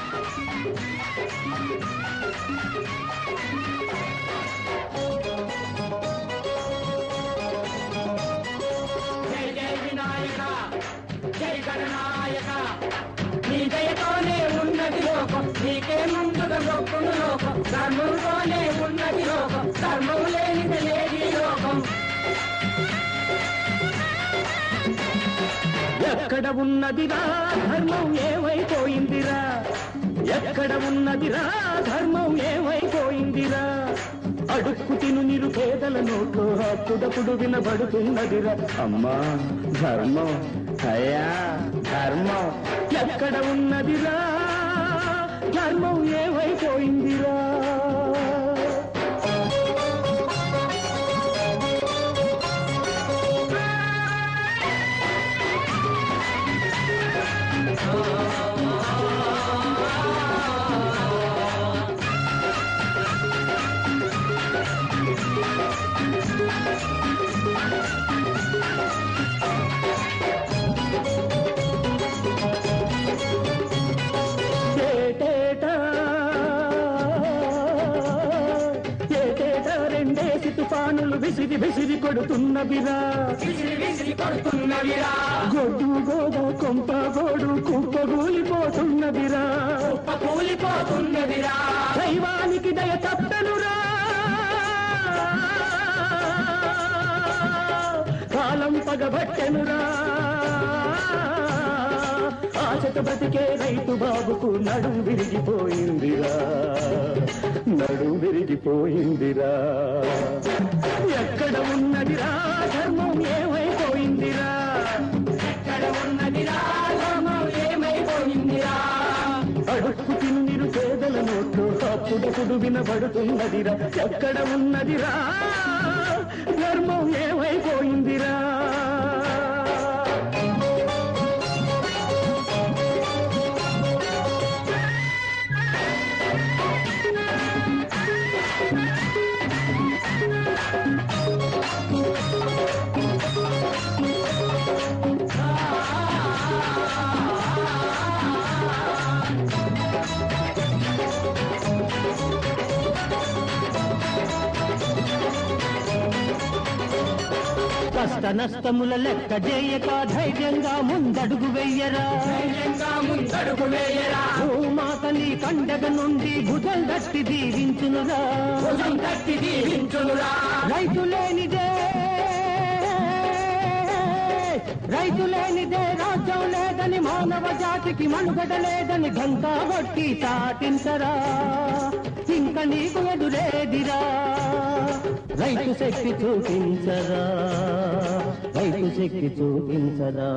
జై జై వినాయక జై గణనాయక నీ దయతోనే ఉన్నది లోకం నీకే ముందుగా గొప్పను లోకం ధర్మంతోనే ఉన్నది లోకం ధర్మం లేనిది లేని లోకం ఎక్కడ ఉన్నదిరా ధర్మం ఏమైపోయిందిరా ఎక్కడ ఉన్నదిరా ధర్మం ఏమైపోయిందిరా అడుక్కు తిను నిరుపేదల నోట్లో అప్పుడప్పుడు వినబడుతున్నదిరా అమ్మా ధర్మం అయ్యా ధర్మం ఎక్కడ ఉన్నదిరా ధర్మం ఏమైపోయిందిరా ఏటేటా ఏటేటా రెండేసి తుఫానులు విసిరి విసిరి కొడుతున్నవిరా విసిరి విసిరి కొడుతున్నవిరా గొడ్డు గోద కొంప గోడు కుప్పగూలిపోతున్నదిరా కుప్ప కూలిపోతున్నదిరా దైవానికి దయ తప్పనురా కాలం పగబట్టెనురా ఆశత బ్రతికే రైతు బాబుకు నడుం విరిగిపోయిందిరా నడుం విరిగిపోయిందిరా ఎక్కడ ఉన్నదిరా ధర్మం ఏమైపోయిందిరా ఎక్కడ ఉన్నదిరా ధర్మం ఏమైపోయిందిరా అడుక్కు తిను నిరుపేదల నోట్లో అప్పుడప్పుడు వినబడుతున్నదిరా ఎక్కడ ఉన్నదిరా ధర్మం ఏమైపోయిందిరా కష్ట నష్టముల లెక్క చేయక ధైర్యంగా ముందడుగు వెయ్యరా ధైర్యంగా ముందడుగు వేయరా భూమాతని కండగ నుండి భుజం దట్టి దీవించునురా భుజం తట్టి దీవించునురా రైతు లేనిదే రైతు లేనిదే రాజ్యం లేదని మానవ జాతికి మనుగడ లేదని ఘంటా కొట్టి చాటించరా ఇంక నీకు ఎదురేదిరా రైతు శక్తి చూపించరా రైతు శక్తి చూపించరా